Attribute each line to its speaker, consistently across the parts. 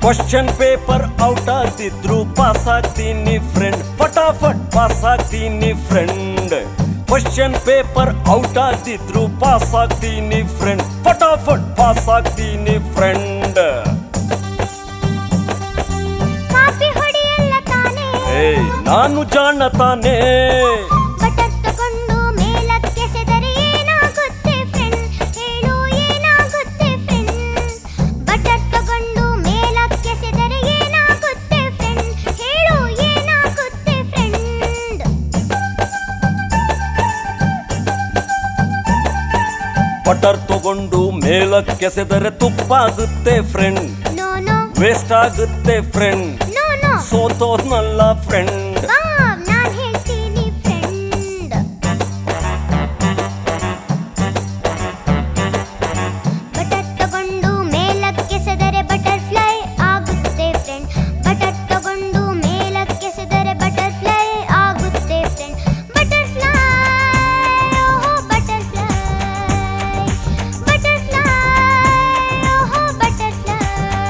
Speaker 1: Question paper out ಆಗ್ತಿದ್ರು pass ಆಗ್ತೀನಿ friend ಫಟಾಫಟ್ ಪಾಸ್ ಆಗ್ತೀನಿ ಫ್ರೆಂಡ್ ಕ್ವಶನ್ ಪೇಪರ್ ಔಟ್ ಆಗ್ತಿದ್ರು ಪಾಸ್ ಆಗ್ತೀನಿ ಫ್ರೆಂಡ್ ಫಟಾಫಟ್ ಪಾಸ್ ಆಗ್ತೀನಿ ಫ್ರೆಂಡ್
Speaker 2: ಕಾಪಿ ಹೊಡೆಯಲ್ಲ ತಾನೇ
Speaker 1: ಏಯ್ ನಾನು ಜಾಣ ತಾನೇ
Speaker 2: ಬಟರ್ ತಗೊಂಡು ಮೇಲಕ್ಕೆ ಸೆದರೆ ಏನಾಗುತ್ತೆ ಫ್ರೆಂಡ್ ಹೇಳು ಏನಾಗುತ್ತೆ ಫ್ರೆಂಡ್ ಬಟರ್ ತಗೊಂಡು ಮೇಲಕ್ಕೆ ಸೆದರೆ ಏನಾಗುತ್ತೆ ಫ್ರೆಂಡ್ ಹೇಳು ಏನಾಗುತ್ತೆ ಫ್ರೆಂಡ್
Speaker 1: ಬಟರ್ ತಗೊಂಡು ಮೇಲಕ್ಕೆಸೆದರೆ ತುಪ್ಪ ಆಗುತ್ತೆ ಫ್ರೆಂಡ್
Speaker 2: ನೋ ನೋ
Speaker 1: ವೇಸ್ಟ್ ಆಗುತ್ತೆ ಫ್ರೆಂಡ್
Speaker 2: ನೋ ನೋ
Speaker 1: ಸೋತೋದ್ನಲ್ಲ ಫ್ರೆಂಡ್
Speaker 2: ಬಾಬ್ ನಾನ್ ಹೇಳ್ತೀನಿ ಫ್ರೆಂಡ್ ಬಟರ್ ತಗೊಂಡು ಮೇಲಕ್ಕೆ ಸೆದರೆ ಬಟರ್ಫ್ಲೈ ಆಗುತ್ತೆ ಫ್ರೆಂಡ್ ಬಟರ್ ತಗೊಂಡು ಮೇಲಕ್ಕೆ ಸೆದರೆ ಬಟರ್ಫ್ಲೈ ಆಗುತ್ತೆ ಫ್ರೆಂಡ್ ಬಟರ್ಫ್ಲೈ ಓಹೋ ಬಟರ್ಫ್ಲೈ ಬಟರ್ಫ್ಲೈ ಓಹೋ ಬಟರ್ಫ್ಲೈ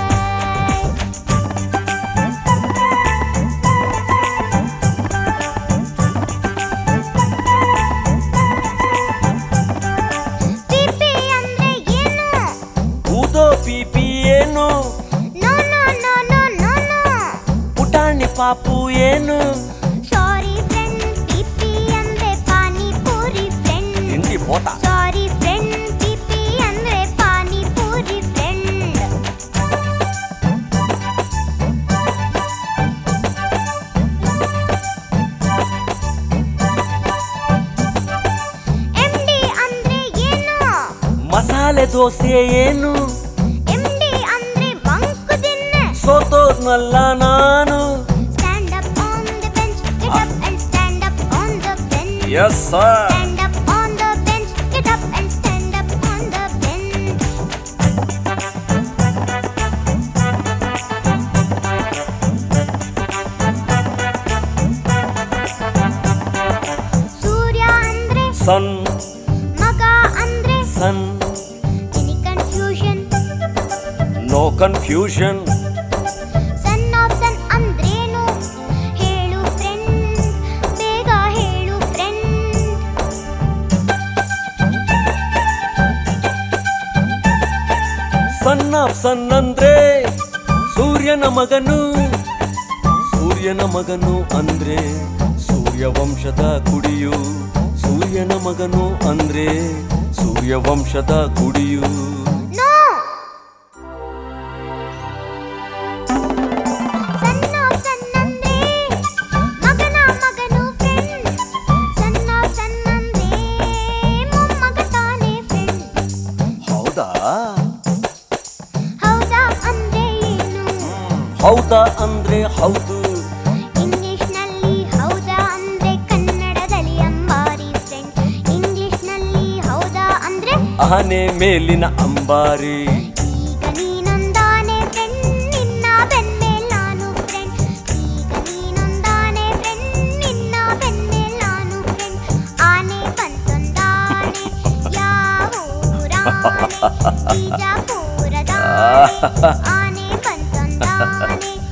Speaker 2: ಪಿಪಿ ಅಂದ್ರೆ ಏನು
Speaker 1: ಊದೋ ಪಿಪಿ ಏನು
Speaker 2: no no no no no no
Speaker 1: ಪುಟಾಣಿ ಪಾಪು ಏನು
Speaker 2: ಸಾರಿ ಫ್ರೆಂಡ್ ಪಿಪಿ ಅಂದ್ರೆ ಪಾನಿಪುರಿ ಫ್ರೆಂಡ್
Speaker 1: ತಿಂಡಿ ಹೋತ
Speaker 2: ಸಾರಿ ಫ್ರೆಂಡ್ ಪಿಪಿ ಅಂದ್ರೆ ಪಾನಿಪುರಿ ಫ್ರೆಂಡ್ ಎಂಡಿ ಅಂದ್ರೆ ಏನು
Speaker 1: ಮಸಾಲೆ ದೋಸೆ ಏನು
Speaker 2: ಎಂಡಿ ಅಂದ್ರೆ ಬಂಕು ದಿನ್ನೆ
Speaker 1: ಸೋತೋದ್ನಲ್ಲ ನಾನು
Speaker 2: Stand up on the bench, get up and stand up on the bench.
Speaker 1: Yes sir
Speaker 2: Stand up on the bench, get up and stand up on the bench. ಸೂರ್ಯ ಅಂದ್ರೆ
Speaker 1: sun
Speaker 2: ಮಗ ಅಂದ್ರೆ
Speaker 1: son
Speaker 2: any confusion
Speaker 1: no confusion
Speaker 2: son of sun ಅಂದ್ರೇನು ಹೇಳು friend ಬೇಗ ಹೇಳು friend
Speaker 1: sun of ಸನ್ ಅಂದ್ರೆ ಸೂರ್ಯನ ಮಗನು ಸೂರ್ಯನ ಮಗನು ಅಂದ್ರೆ ಸೂರ್ಯವಂಶದ ಕುಡಿಯು ಸೂರ್ಯನ ಮಗನು ಅಂದ್ರೆ ಸೂರ್ಯವಂಶದ ಕುಡಿಯು
Speaker 2: ನೋ ಸನ್ ಆಫ್ ಸನ್ ಅಂದ್ರೆ ಮಗನ ಮಗನು ಫ್ರೆಂಡ್ ಸನ್ ಆಫ್ ಸನ್ ಅಂದ್ರೆ ಮೊಮ್ಮಗ ತಾನೇ ಫ್ರೆಂಡ್
Speaker 1: ಹೌದಾ
Speaker 2: ಹೌದಾ ಅಂದ್ರೆ ಏನು
Speaker 1: ಹೌದಾ ಅಂದ್ರೆ ಹೌದು
Speaker 2: ಇಂಗ್ಲಿಷ್ನಲ್ಲಿ ಹೌದಾ ಅಂದ್ರೆ ಕನ್ನಡದಲ್ಲಿ ಅಂಬಾರಿ ಫ್ರೆಂಡ್ ಇಂಗ್ಲಿಷ್ನಲ್ಲಿ ಹೌದಾ ಅಂದ್ರೆ
Speaker 1: ಆನೆ ಮೇಲಿನ ಅಂಬಾರಿ
Speaker 2: ಈಗ ನೀನೊಂದಾನೆ ಫ್ರೆಂಡ್ ನಿನ್ನ ಬೆನ್ಮೇಲ್ ನಾನು ಫ್ರೆಂಡ್ ಈಗ ನೀನೊಂದಾನೆ ಫ್ರೆಂಡ್ ನಿನ್ನ ಬೆನ್ಮೇಲ್ ನಾನು ಫ್ರೆಂಡ್ ಆನೆ ಬಂತೊಂದಾನೆ ಯಾವ ಊರಾನೆ ಬಿಜಾಪುರದ ಆನೆ ಬಂತೊಂದಾನೆ